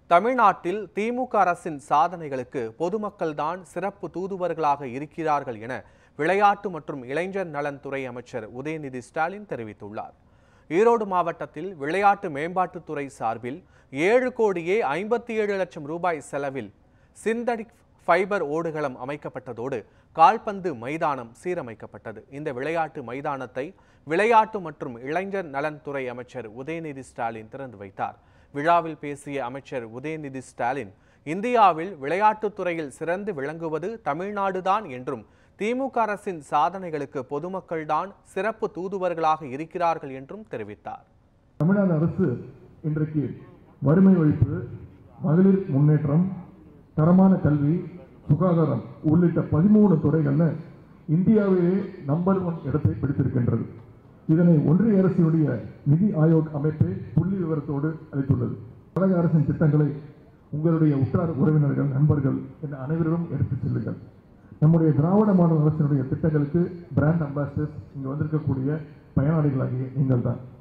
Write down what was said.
தமிழ்நாட்டில் திமுக அரசின் சாதனைகளுக்கு பொதுமக்கள்தான் சிறப்பு தூதுவர்களாக இருக்கிறார்கள் என விளையாட்டு மற்றும் இளைஞர் நலன்துறை அமைச்சர் உதயநிதி ஸ்டாலின் தெரிவித்துள்ளார் ஈரோடு மாவட்டத்தில் விளையாட்டு மேம்பாட்டுத்துறை சார்பில் ஏழு கோடியே ஐம்பத்தி ஏழு லட்சம் ரூபாய் செலவில் சிந்தடிக் ஃபைபர் ஓடுகளம் அமைக்கப்பட்டதோடு கால்பந்து மைதானம் சீரமைக்கப்பட்டது இந்த விளையாட்டு மைதானத்தை விளையாட்டு மற்றும் இளைஞர் நலன்துறை அமைச்சர் உதயநிதி ஸ்டாலின் திறந்து வைத்தார் விழாவில் பேசிய அமைச்சர் உதயநிதி ஸ்டாலின் இந்தியாவில் விளையாட்டுத் துறையில் சிறந்து விளங்குவது தமிழ்நாடுதான் என்றும் திமுக அரசின் சாதனைகளுக்கு பொதுமக்கள்தான் சிறப்பு தூதுவர்களாக இருக்கிறார்கள் என்றும் தெரிவித்தார் தமிழ்நாடு அரசு இன்றைக்கு வறுமை ஒழிப்பு மகளிர் முன்னேற்றம் தரமான கல்வி சுகாதாரம் உள்ளிட்ட பதிமூணு துறைகளில் இந்தியாவிலே நம்பர் ஒன் இடத்தை பிடித்திருக்கின்றது இதனை ஒன்றிய அரசினுடைய நிதி ஆயோக் அமைப்பே புள்ளி விவரத்தோடு அளித்துள்ளது தமிழக அரசின் திட்டங்களை உங்களுடைய உற்றார் உறவினர்கள் நண்பர்கள் என அனைவரும் எடுத்துச் செல்லுங்கள் நம்முடைய திராவிட மாடல் அரசினுடைய திட்டங்களுக்கு பிராண்ட் அம்பாசிடர்ஸ் இங்கு வந்திருக்கக்கூடிய பயனாளிகளாகிய நீங்கள் தான்